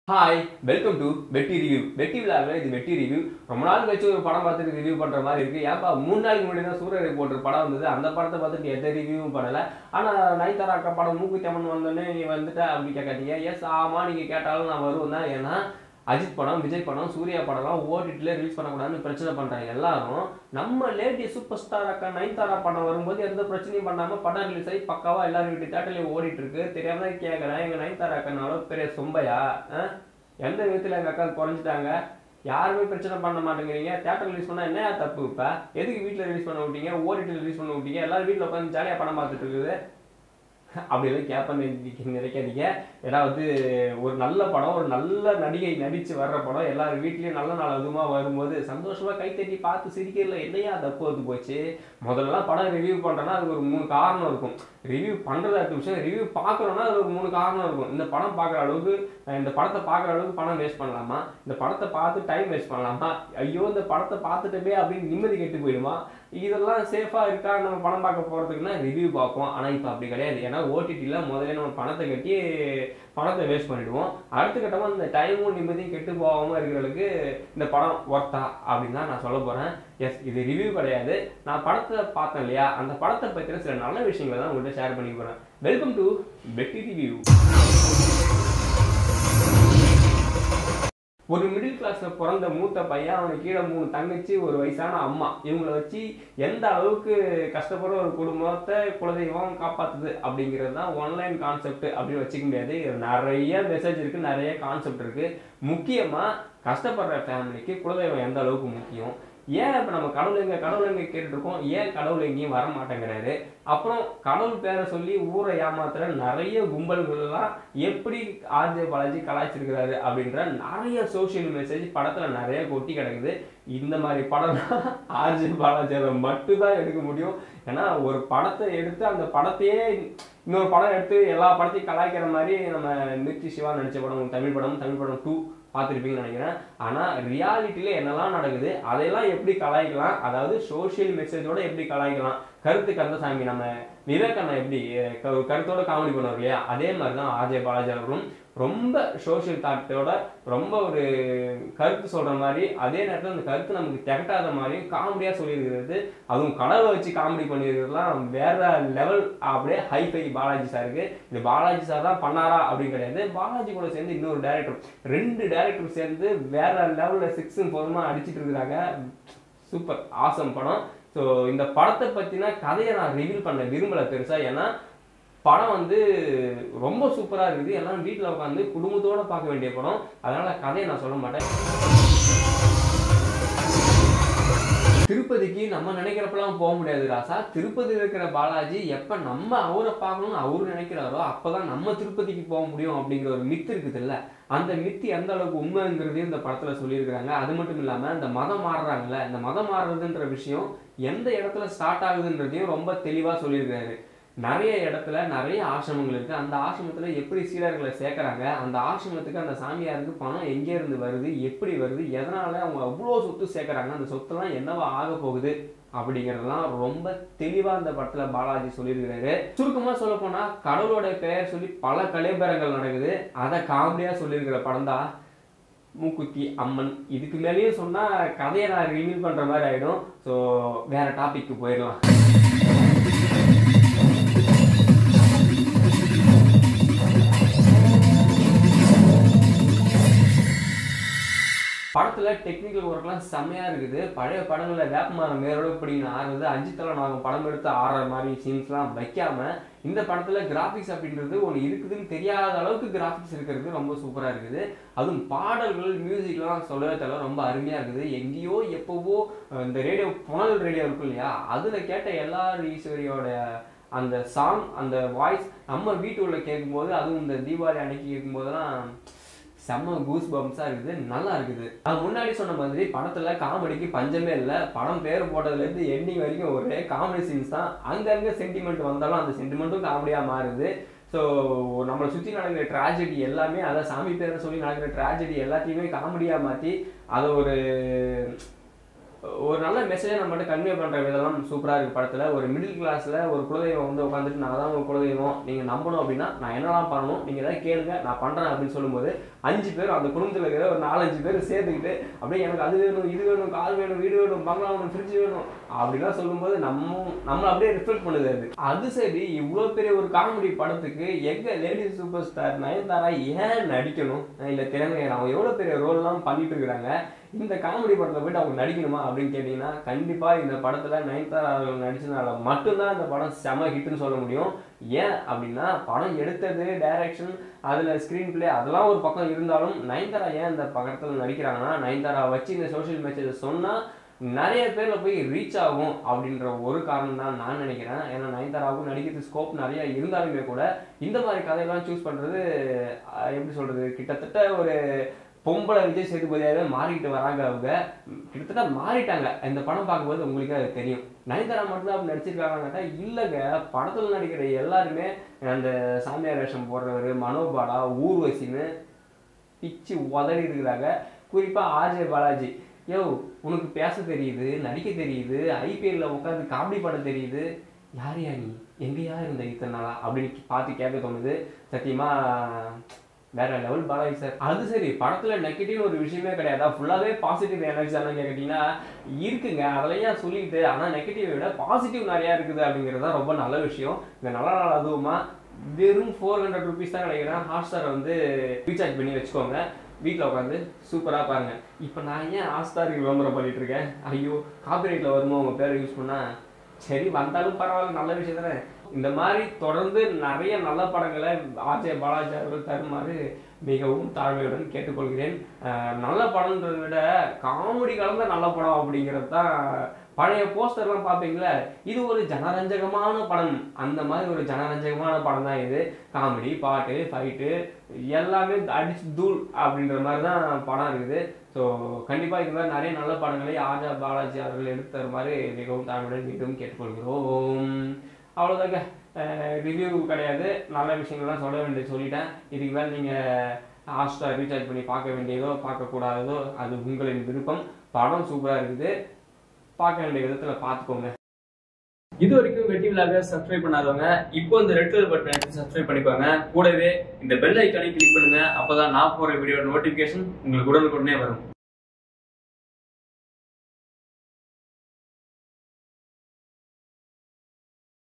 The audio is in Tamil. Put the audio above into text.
Hi welcome to Vetti review வெட்டி விழாவில் இது வெட்டி ரிவ்யூ ரொம்ப நாள் கழிச்சு ஒரு படம் பார்த்துட்டு ரிவ்யூ பண்ணுற மாதிரி இருக்குது ஏன்ப்பா மூணு நாளைக்கு முன்னாடி தான் சூரிய போட்டு படம் வந்தது அந்த படத்தை பார்த்துட்டு எந்த ரிவ்யூவும் பண்ணலை ஆனால் நயன்தாரா அக்கா படம் மூக்கு தெமன் வந்தோடனே நீ வந்துட்ட அப்படி கேட்காதீங்க எஸ் ஆமாம் நீங்கள் கேட்டாலும் நான் வருவேன் தான் ஏன்னா அஜித் படம் விஜய் படம் சூர்யா படம்லாம் ஓடிட்டில் ரிலீஸ் பண்ணக்கூடாதுன்னு பிரச்சனை பண்ணுறாங்க எல்லாரும் நம்ம லேடி சூப்பர் ஸ்டார் அக்கா நயன்தாரா படம் வரும்போது எந்த பிரச்சனையும் பண்ணாமல் படம் ரிலீஸ் ஆகி பக்காவாக எல்லாரும் வீட்டு தேட்டர்லேயும் ஓடிட்டு இருக்கு தெரியாம தான் கேட்குறேன் எங்கள் நயன்தாரா அக்கனால பெரிய சொம்பையா ஆ? எந்த விதத்தில் எங்கள் அக்கா குறைஞ்சிட்டாங்க யாருமே பிரச்சனை பண்ண மாட்டேங்கிறீங்க தேட்டர் ரிலீஸ் பண்ணால் என்ன தப்பு இப்போ எதுக்கு வீட்டில் ரிலீஸ் பண்ண விட்டீங்க ஓடிட்டில் ரிலீஸ் பண்ண விட்டீங்க எல்லாரும் வீட்டில் உட்காந்து ஜாலியாக படம் பார்த்துட்டு இருக்குது அப்படி எல்லாம் கேட்பேன்னு நினைக்காதீங்க ஏன்னா வந்து ஒரு நல்ல படம் ஒரு நல்ல நடிகை நடிச்சு வர்ற படம் எல்லாரும் வீட்லயும் நல்ல நாள் அதுமா வரும்போது சந்தோஷமா கைத்தட்டி பார்த்து சிரிக்கிறதுல என்னையா தப்பு வந்து போச்சு முதல்லலாம் படம் ரிவ்யூ பண்றேன்னா அதுக்கு ஒரு மூணு காரணம் இருக்கும் ரிவ்யூ பண்றது அடுத்த விஷயம் ரிவ்யூ பார்க்கறோம்னா அது ஒரு மூணு காரணம் இருக்கும் இந்த படம் பார்க்குற அளவுக்கு அஹ் இந்த படத்தை பார்க்குற அளவுக்கு பணம் வேஸ்ட் பண்ணலாமா இந்த படத்தை பார்த்து டைம் வேஸ்ட் பண்ணலாமா ஐயோ இந்த படத்தை பார்த்துட்டவே அப்படின்னு நிம்மதி கெட்டு போயிடுமா இதெல்லாம் சேஃபா இருக்கா நம்ம படம் பார்க்க போறதுக்குன்னா ரிவ்யூ பார்ப்போம் ஆனா இப்போ அப்படி கிடையாது ஏன்னா ஓடிடியில் முதல்ல நம்ம பணத்தை கட்டி பணத்தை வேஸ்ட் பண்ணிடுவோம் அடுத்த கட்டமாக இந்த டைமும் நிம்மதியும் கெட்டு போகாம இருக்கிறதுக்கு இந்த படம் ஒர்த்தா அப்படின்னு தான் நான் சொல்ல போறேன் எஸ் இது ரிவ்யூ கிடையாது நான் படத்தை பார்த்தேன் இல்லையா அந்த படத்தை பற்றின சில நல்ல விஷயங்களை தான் உங்கள்கிட்ட ஷேர் பண்ணி போறேன் வெல்கம் டு பெட்டி ரிவ்யூ ஒரு மிடில் கிளாஸ்ல பிறந்த மூத்த பையன் அவனுக்கு கீழே மூணு தங்கச்சி ஒரு வயசான அம்மா இவங்கள வச்சு எந்த அளவுக்கு கஷ்டப்படுற ஒரு குடும்பத்தை குலதெய்வம் காப்பாத்துது அப்படிங்கிறது தான் ஒன்லைன் கான்செப்ட் அப்படின்னு வச்சுக்க முடியாது இதுல நிறைய மெசேஜ் இருக்கு நிறைய கான்செப்ட் இருக்கு முக்கியமா கஷ்டப்படுற ஃபேமிலிக்கு குலதெய்வம் எந்த அளவுக்கு முக்கியம் ஏன் இப்போ நம்ம கடவுள் எங்க கடவுள் எங்க கேட்டுட்டு இருக்கோம் ஏன் கடவுள் எங்கேயும் வர மாட்டேங்கிறாரு அப்புறம் கடவுள் பேரை சொல்லி ஊரை ஏமாத்துற நிறைய கும்பல்கள்லாம் எப்படி ஆர்ஜே பாலாஜி கலாய்ச்சிருக்கிறாரு அப்படின்ற நிறைய சோஷியல் மெசேஜ் படத்துல நிறைய கொட்டி கிடக்குது இந்த மாதிரி படம் ஆர்ஜே பாலாஜியால மட்டும்தான் எடுக்க முடியும் ஏன்னா ஒரு படத்தை எடுத்து அந்த படத்தையே இன்னொரு படம் எடுத்து எல்லா படத்தையும் கலாய்க்கிற மாதிரி நம்ம மிர்ச்சி சிவா நடிச்ச படம் தமிழ் படம் தமிழ் படம் டூ பார்த்துருப்பீங்கன்னு நினைக்கிறேன் ஆனால் ரியாலிட்டியில் என்னெல்லாம் நடக்குது அதையெல்லாம் எப்படி கலாய்க்கலாம் அதாவது சோஷியல் மெசேஜோட எப்படி கலாய்க்கலாம் கருத்து கந்தசாமி நம்ம விவேகண்ணா எப்படி அஹ், க- கருத்தோட காமெடி பண்ணுவார் இல்லையா அதே மாதிரி தான் ஆர்ஜே பாலாஜி அவர்களும் ரொம்ப சோஷியல் தாட்டோட ரொம்ப ஒரு கருத்து சொல்ற மாதிரி அதே நேரத்தில் அந்த கருத்து நமக்கு திகட்டாத மாதிரியும் காமெடியாக சொல்லியிருக்கிறது அதுவும் கடவுளை வச்சு காமெடி பண்ணியிருக்கிறதுலாம் வேற லெவல் அப்படியே ஹைஃபை பாலாஜி சாருக்கு இது பாலாஜி சார் தான் பண்ணாரா அப்படின்னு கிடையாது பாலாஜி கூட சேர்ந்து இன்னொரு டேரக்டர் ரெண்டு டேரக்டர் சேர்ந்து வேற லெவலில் சிக்ஸும் ஃபோருமா அடிச்சிட்டு இருக்கிறாங்க சூப்பர் ஆசம் படம் ஸோ இந்த படத்தை பற்றின கதையை நான் ரிவீல் பண்ண விரும்பலை பெருசாக ஏன்னா படம் வந்து ரொம்ப சூப்பராக இருக்குது எல்லாம் வீட்டில் உட்காந்து குடும்பத்தோட பார்க்க வேண்டிய படம் அதனால கதையை நான் சொல்ல மாட்டேன் திருப்பதிக்கு நம்ம நினைக்கிறப்பெல்லாம் போக முடியாது ராசா திருப்பதியில் இருக்கிற பாலாஜி எப்போ நம்ம அவரை பார்க்கணும்னு அவரு நினைக்கிறாரோ அப்பதான் நம்ம திருப்பதிக்கு போக முடியும் அப்படிங்கிற ஒரு மித்து இருக்குதுல்ல அந்த மித்து எந்த அளவுக்கு உண்மைங்கிறதையும் இந்த படத்துல சொல்லியிருக்கிறாங்க அது மட்டும் இல்லாம இந்த மதம் மாறுறாங்கல்ல இந்த மதம் மாறுறதுன்ற விஷயம் எந்த இடத்துல ஸ்டார்ட் ஆகுதுன்றதையும் ரொம்ப தெளிவா சொல்லியிருக்காரு நிறைய இடத்துல நிறைய ஆசிரமங்கள் இருக்கு அந்த ஆசிரமத்துல எப்படி சீடர்களை சேர்க்கறாங்க அந்த ஆசிரமத்துக்கு அந்த சாமியாருக்கு பணம் எங்கே இருந்து வருது எப்படி வருது எதனால அவங்க அவ்வளோ சொத்து சேர்க்கறாங்க அந்த சொத்துலாம் என்னவா ஆக போகுது அப்படிங்கிறதெல்லாம் ரொம்ப தெளிவா இந்த படத்துல பாலாஜி சொல்லியிருக்கிறாரு சுருக்கமா சொல்ல போனா கடவுளோட பெயர் சொல்லி பல கலைபரங்கள் நடக்குது அதை காமெடியா சொல்லியிருக்கிற படம் தான் மூக்குத்தி அம்மன் இதுக்கு மேலேயும் சொன்னா கதையை நான் ரிவீல் பண்ற மாதிரி ஆயிடும் ஸோ வேற டாபிக்கு போயிடலாம் படத்துல டெக்னிக்கல் ஒர்க்லாம் செம்மையா இருக்குது பழைய படங்கள்ல வேப்பமரம் மேலோட இப்படின்னு ஆடுறது அஜித்தல நாங்கள் படம் எடுத்து ஆடுற மாதிரி சீன்ஸ்லாம் வைக்காம இந்த படத்துல கிராஃபிக்ஸ் அப்படின்றது ஒன்று இருக்குதுன்னு தெரியாத அளவுக்கு கிராஃபிக்ஸ் இருக்கிறது ரொம்ப சூப்பரா இருக்குது அதுவும் பாடல்கள் மியூசிக்லாம் சொல்லவே தேவை ரொம்ப அருமையா இருக்குது எங்கேயோ எப்போவோ அஹ், இந்த ரேடியோ புனல் ரேடியோ இருக்கும் இல்லையா அதுல கேட்ட எல்லா ஈஸ்வரியோட அந்த சாங் அந்த வாய்ஸ் நம்ம வீட்டு உள்ள கேட்கும்போது அதுவும் இந்த தீபாவளி அன்னைக்கு கேட்கும்போதெல்லாம் செம்ம கூஸ் பம்ஸாக இருக்குது நல்லா இருக்குது நான் முன்னாடி சொன்ன மாதிரி படத்துல காமெடிக்கு பஞ்சமே இல்லை படம் பேர் போட்டதுலேருந்து எண்டிங் வரைக்கும் ஒரே காமெடி சீன்ஸ் தான் அங்கங்கே சென்டிமெண்ட் வந்தாலும் அந்த சென்டிமெண்ட்டும் காமெடியாக மாறுது ஸோ நம்மளை சுற்றி நடக்கிற ட்ராஜடி எல்லாமே அதை சாமி பேரை சொல்லி நடக்கிற ட்ராஜடி எல்லாத்தையுமே காமெடியாக மாற்றி அதை ஒரு ஒரு நல்ல மெசேஜை நம்மகிட்ட கன்வே பண்ணுற விதம்லாம் சூப்பராக இருக்குது படத்தில் ஒரு மிடில் கிளாஸில் ஒரு குலதெய்வம் வந்து உட்காந்துட்டு நான் தான் ஒரு குலதெய்வம் நீங்கள் நம்பணும் அப்படின்னா நான் என்னெல்லாம் பண்ணணும் நீங்கள் ஏதாவது கேளுங்க நான் பண்ணுறேன் அப்படின்னு சொல்லும்போது அஞ்சு பேர் அந்த குடும்பத்தில் இருக்கிற ஒரு நாலஞ்சு பேர் சேர்த்துக்கிட்டு அப்படியே எனக்கு அது வேணும் இது வேணும் கார் வேணும் வீடு வேணும் பங்களா வேணும் ஃப்ரிட்ஜ் வேணும் அப்படிலாம் சொல்லும்போது நம்ம நம்மளை அப்படியே ரிஃப்ளெக்ட் பண்ணுது அது அது சரி இவ்வளோ பெரிய ஒரு காமெடி படத்துக்கு எங்க லேடி சூப்பர் ஸ்டார் நயன்தாரா ஏன் நடிக்கணும் இல்லை திறமை அவங்க எவ்வளோ பெரிய ரோல்லாம் பண்ணிட்டு இருக்கிறாங்க இந்த காமெடி படத்தில் போயிட்டு அவங்க நடிக்கணுமா அப்படின்னு கேட்டிங்கன்னா கண்டிப்பாக இந்த படத்தில் நயன்தாரா அவர்கள் நடிச்சதுனால மட்டும்தான் இந்த படம் செம ஹிட்னு சொல்ல முடியும் ஏன் அப்படின்னா படம் எடுத்தது டைரக்ஷன் அதில் ஸ்க்ரீன் பிளே அதெல்லாம் ஒரு பக்கம் இருந்தாலும் நயன்தாரா ஏன் இந்த படத்தில் நடிக்கிறாங்கன்னா நயன்தாரா வச்சு இந்த சோஷியல் மெசேஜ் சொன்னால் நிறைய பேர்ல போய் ரீச் ஆகும் அப்படின்ற ஒரு காரணம் தான் நான் நினைக்கிறேன் ஏன்னா நயன்தாராவுக்கும் நடிக்கிறது ஸ்கோப் நிறைய இருந்தாலுமே கூட இந்த மாதிரி கதையெல்லாம் சூஸ் பண்றது அஹ், எப்படி சொல்றது கிட்டத்தட்ட ஒரு பொம்பளை விஜய் சேதுபதியாகவே மாறிட்டு வராங்க அவங்க கிட்டத்தட்ட மாறிட்டாங்க இந்த படம் பார்க்கும்போது உங்களுக்கு அது தெரியும் நயன்தாரா மட்டும்தான் அப்படி நடிச்சிருக்காங்கன்னு கேட்டா இல்லைங்க படத்தில் நடிக்கிற எல்லாருமே அந்த சாமியார் வேஷம் போடுறவர் மனோபாலா ஊர்வசின்னு பிச்சு உதறி இருக்கிறாங்க குறிப்பாக ஆர்ஜே பாலாஜி யோ உனக்கு பேச தெரியுது நடிக்க தெரியுது ஐபிஎல்ல உட்காந்து காமெடி பண்ண தெரியுது யார் யா நீ எங்கேயா இருந்த இத்தனை நாளா அப்படின்னு பார்த்து கேட்க தோணுது சத்தியமா வேற லெவல் பாலாஜி சார் அது சரி படத்துல நெகட்டிவ் ஒரு விஷயமே கிடையாதா ஃபுல்லாவே பாசிட்டிவ் எனர்ஜி தானே கேட்டீங்கன்னா இருக்குங்க அதெல்லாம் ஏன் சொல்லிட்டு ஆனா நெகட்டிவ் விட பாசிட்டிவ் நிறைய இருக்குது அப்படிங்கிறது தான் ரொம்ப நல்ல விஷயம் இந்த நல்ல நாள் அதுவுமா வெறும் ஃபோர் ஹண்ட்ரட் ருபீஸ் தான் கிடைக்கிறேன் ஹாட்ஸ்டார் வந்து ரீசார்ஜ் பண்ணி வச்சுக்கோங்க வீட்டில் உட்காந்து சூப்பராக பாருங்க இப்போ நான் ஏன் ஹாட்ஸ்டாருக்கு விளம்பரம் பண்ணிட்டு இருக்கேன் ஐயோ காப்பிரைட்டில் வருமோ உங்கள் பேரை யூஸ் பண்ணா சரி வந்தாலும் பரவாயில்ல நல்ல விஷயம் தானே இந்த மாதிரி தொடர்ந்து நிறைய நல்ல படங்களை ஆர்ஜே பாலாஜி அவர்கள் தருமாறு மிகவும் தாழ்மையுடன் கேட்டுக்கொள்கிறேன் அஹ் நல்ல படம்ன்றதை விட காமெடி கலந்த நல்ல படம் அப்படிங்கிறது தான் பழைய போஸ்டர்லாம் பார்ப்பீங்களா இது ஒரு ஜனரஞ்சகமான படம் அந்த மாதிரி ஒரு ஜனரஞ்சகமான படம் தான் இது காமெடி பாட்டு ஃபைட்டு எல்லாமே அடிச்சு தூள் அப்படின்ற மாதிரி தான் படம் இருக்குது ஸோ கண்டிப்பாக இது மாதிரி நிறைய நல்ல படங்களை ஆஜா பாலாஜி அவர்கள் எடுத்து தருமாறு மிகவும் தாழ்மையுடன் மீண்டும் கேட்டுக்கொள்கிறோம் அவ்வளோதாங்க ரிவ்யூ கிடையாது நல்ல விஷயங்கள்லாம் சொல்ல வேண்டியது சொல்லிட்டேன் இதுக்கு மேலே நீங்கள் ஹாட்ஸ்டார் ரீசார்ஜ் பண்ணி பார்க்க வேண்டியதோ பார்க்கக்கூடாததோ அது உங்களின் விருப்பம் படம் சூப்பராக இருக்குது பார்க்க வேண்டிய விதத்தில் பார்த்துக்கோங்க இது வரைக்கும் வெட்டி விழாக சப்ஸ்கிரைப் பண்ணாதவங்க இப்போ இந்த ரெட் கலர் பட்டன் எடுத்து சப்ஸ்கிரைப் பண்ணிக்கோங்க கூடவே இந்த பெல் ஐக்கானை கிளிக் பண்ணுங்க அப்பதான் நான் போற வீடியோ நோட்டிபிகேஷன் உங்களுக்கு உடனுக்குடனே வரும்